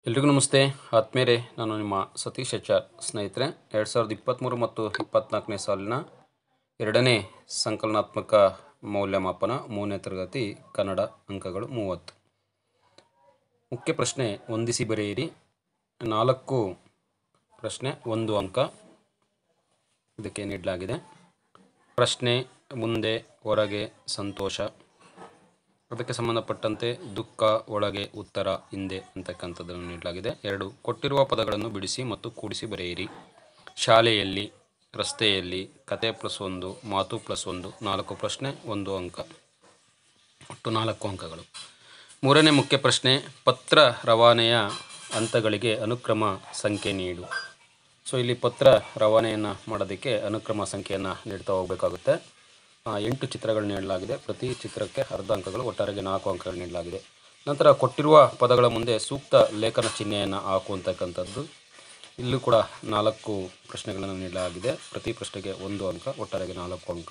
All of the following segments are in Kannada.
ಎಲ್ರಿಗೂ ನಮಸ್ತೆ ಆತ್ಮೇರೆ ನಾನು ನಿಮ್ಮ ಸತೀಶ್ ಎಚ್ ಆರ್ ಸ್ನೇಹಿತರೆ ಎರಡು ಸಾವಿರದ ಇಪ್ಪತ್ತ್ಮೂರು ಮತ್ತು ಇಪ್ಪತ್ತ್ನಾಲ್ಕನೇ ಸಾಲಿನ ಎರಡನೇ ಸಂಕಲನಾತ್ಮಕ ಮೌಲ್ಯಮಾಪನ ಮೂರನೇ ತರಗತಿ ಕನ್ನಡ ಅಂಕಗಳು ಮೂವತ್ತು ಮುಖ್ಯ ಪ್ರಶ್ನೆ ಹೊಂದಿಸಿ ಬರೆಯಿರಿ ನಾಲ್ಕು ಪ್ರಶ್ನೆ ಒಂದು ಅಂಕ ಇದಕ್ಕೆ ನೀಡಲಾಗಿದೆ ಪ್ರಶ್ನೆ ಮುಂದೆ ಹೊರಗೆ ಸಂತೋಷ ಅದಕ್ಕೆ ಸಂಬಂಧಪಟ್ಟಂತೆ ದುಃಖ ಒಳಗೆ ಉತ್ತರ ಹಿಂದೆ ಅಂತಕ್ಕಂಥದ್ದನ್ನು ನೀಡಲಾಗಿದೆ ಎರಡು ಕೊಟ್ಟಿರುವ ಪದಗಳನ್ನು ಬಿಡಿಸಿ ಮತ್ತು ಕೂಡಿಸಿ ಬರೆಯಿರಿ ಶಾಲೆಯಲ್ಲಿ ರಸ್ತೆಯಲ್ಲಿ ಕತೆ ಪ್ಲಸ್ ಒಂದು ಮಾತು ಪ್ಲಸ್ ಒಂದು ನಾಲ್ಕು ಪ್ರಶ್ನೆ ಒಂದು ಅಂಕ ಒಟ್ಟು ನಾಲ್ಕು ಅಂಕಗಳು ಮೂರನೇ ಮುಖ್ಯ ಪ್ರಶ್ನೆ ಪತ್ರ ರವಾನೆಯ ಹಂತಗಳಿಗೆ ಅನುಕ್ರಮ ಸಂಖ್ಯೆ ನೀಡು ಸೊ ಇಲ್ಲಿ ಪತ್ರ ರವಾನೆಯನ್ನು ಮಾಡೋದಕ್ಕೆ ಅನುಕ್ರಮ ಸಂಖ್ಯೆಯನ್ನು ನೀಡ್ತಾ ಹೋಗಬೇಕಾಗುತ್ತೆ ಆ, ಎಂಟು ಚಿತ್ರಗಳು ನೀಡಲಾಗಿದೆ ಪ್ರತಿ ಚಿತ್ರಕ್ಕೆ ಅರ್ಧ ಅಂಕಗಳು ಒಟ್ಟಾರೆಗೆ ನಾಲ್ಕು ಅಂಕಗಳು ನೀಡಲಾಗಿದೆ ನಂತರ ಕೊಟ್ಟಿರುವ ಪದಗಳ ಮುಂದೆ ಸೂಕ್ತ ಲೇಖನ ಚಿಹ್ನೆಯನ್ನು ಹಾಕುವಂತಕ್ಕಂಥದ್ದು ಇಲ್ಲೂ ಕೂಡ ನಾಲ್ಕು ಪ್ರಶ್ನೆಗಳನ್ನು ನೀಡಲಾಗಿದೆ ಪ್ರತಿ ಪ್ರಶ್ನೆಗೆ ಒಂದು ಅಂಕ ಒಟ್ಟಾರೆಗೆ ನಾಲ್ಕು ಅಂಕ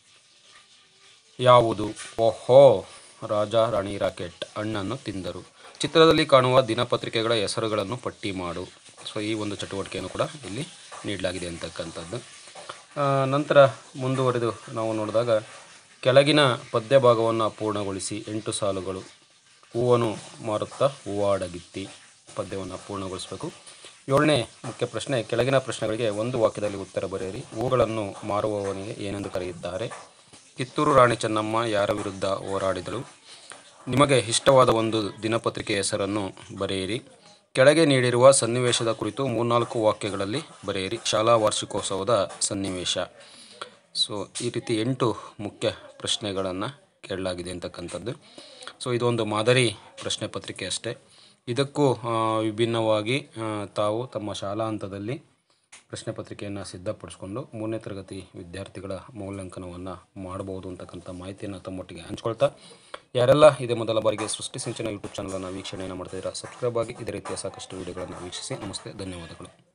ಯಾವುದು ಓಹೋ ರಾಜ ರಾಣಿ ರಾಕೆಟ್ ಹಣ್ಣನ್ನು ತಿಂದರು ಚಿತ್ರದಲ್ಲಿ ಕಾಣುವ ದಿನಪತ್ರಿಕೆಗಳ ಹೆಸರುಗಳನ್ನು ಪಟ್ಟಿ ಮಾಡು ಸೊ ಈ ಒಂದು ಚಟುವಟಿಕೆಯನ್ನು ಕೂಡ ಇಲ್ಲಿ ನೀಡಲಾಗಿದೆ ಅಂತಕ್ಕಂಥದ್ದು ಆ, ನಂತರ ಮುಂದುವರೆದು ನಾವು ನೋಡಿದಾಗ ಕೆಳಗಿನ ಪದ್ಯ ಭಾಗವನ್ನು ಪೂರ್ಣಗೊಳಿಸಿ ಎಂಟು ಸಾಲುಗಳು ಹೂವನ್ನು ಮಾರುತ್ತಾ ಹೂವಾಡಗಿತ್ತಿ ಪದ್ಯವನ್ನು ಪೂರ್ಣಗೊಳಿಸಬೇಕು ಏಳನೇ ಮುಖ್ಯ ಪ್ರಶ್ನೆ ಕೆಳಗಿನ ಪ್ರಶ್ನೆಗಳಿಗೆ ಒಂದು ವಾಕ್ಯದಲ್ಲಿ ಉತ್ತರ ಬರೆಯಿರಿ ಹೂಗಳನ್ನು ಮಾರುವವನಿಗೆ ಏನೆಂದು ಕರೆಯುತ್ತಾರೆ ಕಿತ್ತೂರು ರಾಣಿ ಚೆನ್ನಮ್ಮ ಯಾರ ವಿರುದ್ಧ ಹೋರಾಡಿದಳು ನಿಮಗೆ ಇಷ್ಟವಾದ ಒಂದು ದಿನಪತ್ರಿಕೆ ಹೆಸರನ್ನು ಬರೆಯಿರಿ ಕೆಳಗೆ ನೀಡಿರುವ ಸನ್ನಿವೇಶದ ಕುರಿತು ಮೂರ್ನಾಲ್ಕು ವಾಕ್ಯಗಳಲ್ಲಿ ಬರೆಯಿರಿ ಶಾಲಾ ವಾರ್ಷಿಕೋತ್ಸವದ ಸನ್ನಿವೇಶ ಸೊ ಈ ರೀತಿ ಎಂಟು ಮುಖ್ಯ ಪ್ರಶ್ನೆಗಳನ್ನು ಕೇಳಲಾಗಿದೆ ಅಂತಕ್ಕಂಥದ್ದು ಸೊ ಇದೊಂದು ಮಾದರಿ ಪ್ರಶ್ನೆ ಪತ್ರಿಕೆ ಅಷ್ಟೇ ಇದಕ್ಕೂ ಆ, ವಿಭಿನ್ನವಾಗಿ ಆ, ತಾವು ತಮ್ಮ ಶಾಲಾ ಹಂತದಲ್ಲಿ ಪ್ರಶ್ನೆ ಪತ್ರಿಕೆಯನ್ನು ಸಿದ್ಧಪಡಿಸ್ಕೊಂಡು ಮೂರನೇ ತರಗತಿ ವಿದ್ಯಾರ್ಥಿಗಳ ಮೌಲ್ಯಾಂಕನವನ್ನು ಮಾಡಬಹುದು ಅಂತಕ್ಕಂಥ ಮಾಹಿತಿಯನ್ನು ತಮ್ಮೊಟ್ಟಿಗೆ ಹಂಚ್ಕೊಳ್ತಾ ಯಾರೆಲ್ಲ ಇದೇ ಮೊದಲ ಬಾರಿಗೆ ಸೃಷ್ಟಿ ಸಿಂಚನ ಯೂಟ್ಯೂಬ್ ಚಾನಲನ್ನು ವೀಕ್ಷಣೆಯನ್ನು ಮಾಡ್ತಿದ್ದೀರಾ ಸಬ್ಸ್ಕ್ರೈಬ್ ಆಗಿ ಇದೇ ರೀತಿಯ ಸಾಕಷ್ಟು ವಿಡಿಯೋಗಳನ್ನು ವೀಕ್ಷಿಸಿ ನಮಸ್ತೆ ಧನ್ಯವಾದಗಳು